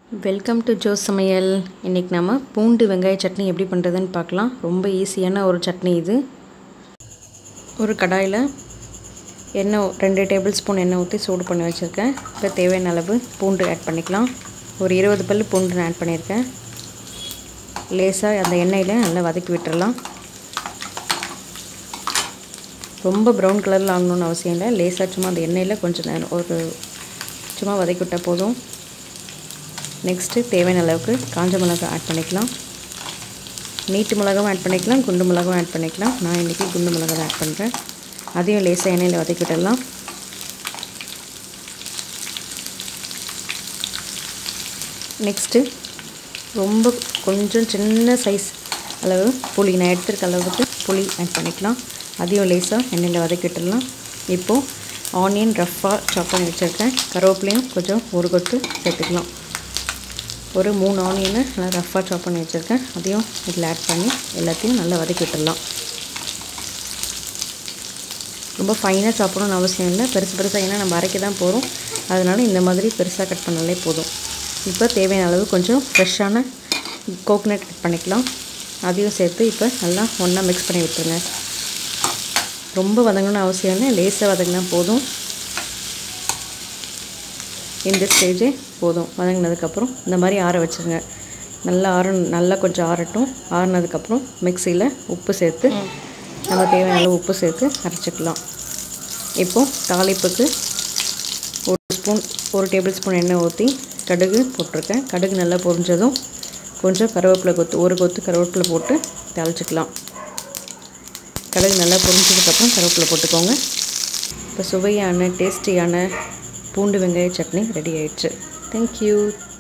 welcome to Jose சமையல் இன்றைக்கி நம்ம பூண்டு வெங்காய சட்னி எப்படி பண்ணுறதுன்னு பார்க்கலாம் ரொம்ப ஈஸியான ஒரு சட்னி இது ஒரு கடாயில் எண்ணெய் ரெண்டு டேபிள் ஸ்பூன் எண்ணெய் ஊற்றி சூடு பண்ணி வச்சுருக்கேன் இப்போ தேவையான அளவு பூண்டு ஆட் பண்ணிக்கலாம் ஒரு இருபது பல் பூண்டு நான் ஆட் பண்ணியிருக்கேன் லேசாக அந்த எண்ணெயில் நல்லா வதக்கி விட்டுறலாம் ரொம்ப ப்ரௌன் கலரில் ஆகணும்னு அவசியம் இல்லை லேசாக சும்மா அந்த எண்ணெயில் கொஞ்சம் நேரம் ஒரு சும்மா வதக்கி விட்டால் போதும் நெக்ஸ்ட்டு தேவையான அளவுக்கு காஞ்ச மிளகாய் ஆட் பண்ணிக்கலாம் நீட்டு மிளகாவும் ஆட் பண்ணிக்கலாம் குண்டு மிளகாவும் ஆட் பண்ணிக்கலாம் நான் இன்றைக்கி குண்டு மிளகாய் ஆட் பண்ணுறேன் அதையும் லேசாக எண்ணெயில் வதக்கி விட்டுடலாம் நெக்ஸ்ட்டு ரொம்ப கொஞ்சம் சின்ன சைஸ் அளவு புளி நான் எடுத்துருக்க அளவுக்கு புளி ஆட் பண்ணிக்கலாம் அதையும் லேசாக எண்ணெயில் வதக்கி விட்டுடலாம் இப்போது ஆனியன் ரஃப்பாக சாப் பண்ணி வச்சுருக்கேன் கருவேப்பிலையும் கொஞ்சம் ஒரு கொத்து சேர்த்துக்கலாம் ஒரு மூணு ஆனியனை நல்லா ரஃப்பாக சாப் பண்ணி வச்சுருக்கேன் அதையும் இதில் ஆட் பண்ணி எல்லாத்தையும் நல்லா வதக்கி விட்டுடலாம் ரொம்ப ஃபைனாக சாப்பிடணும்னு அவசியம் இல்லை பெருசு பெருசாக ஏன்னா நம்ம அரைக்க தான் போகிறோம் அதனால் இந்த மாதிரி பெருசாக கட் பண்ணாலே போதும் இப்போ தேவையான அளவு கொஞ்சம் ஃப்ரெஷ்ஷான கோகனட் கட் பண்ணிக்கலாம் அதையும் சேர்த்து இப்போ நல்லா ஒன்றா மிக்ஸ் பண்ணி விட்டுருங்க ரொம்ப வதங்கணும்னு அவசியம் இல்லை லேசாக வதங்கினா போதும் இந்த ஸ்டேஜே போதும் வதங்கினதுக்கப்புறம் இந்த மாதிரி ஆற வச்சுருங்க நல்லா ஆற நல்லா கொஞ்சம் ஆறட்டும் ஆறினதுக்கப்புறம் மிக்சியில் உப்பு சேர்த்து நம்ம தேவையான அளவு உப்பு சேர்த்து அரைச்சிக்கலாம் இப்போது தாளிப்புக்கு ஒரு ஸ்பூன் ஒரு டேபிள் ஸ்பூன் எண்ணெய் ஊற்றி கடுகு போட்டிருக்கேன் கடுகு நல்லா பொரிஞ்சதும் கொஞ்சம் கருவேப்பிலை கொத்து ஒரு கொத்து கருவேப்பிலை போட்டு தாளிச்சிக்கலாம் கடுகு நல்லா பொரிஞ்சதுக்கப்புறம் கருவேப்பிலை போட்டுக்கோங்க இப்போ சுவையான டேஸ்டியான பூண்டு வெங்காய சட்னி ரெடி ஆயிடுச்சு தேங்க்யூ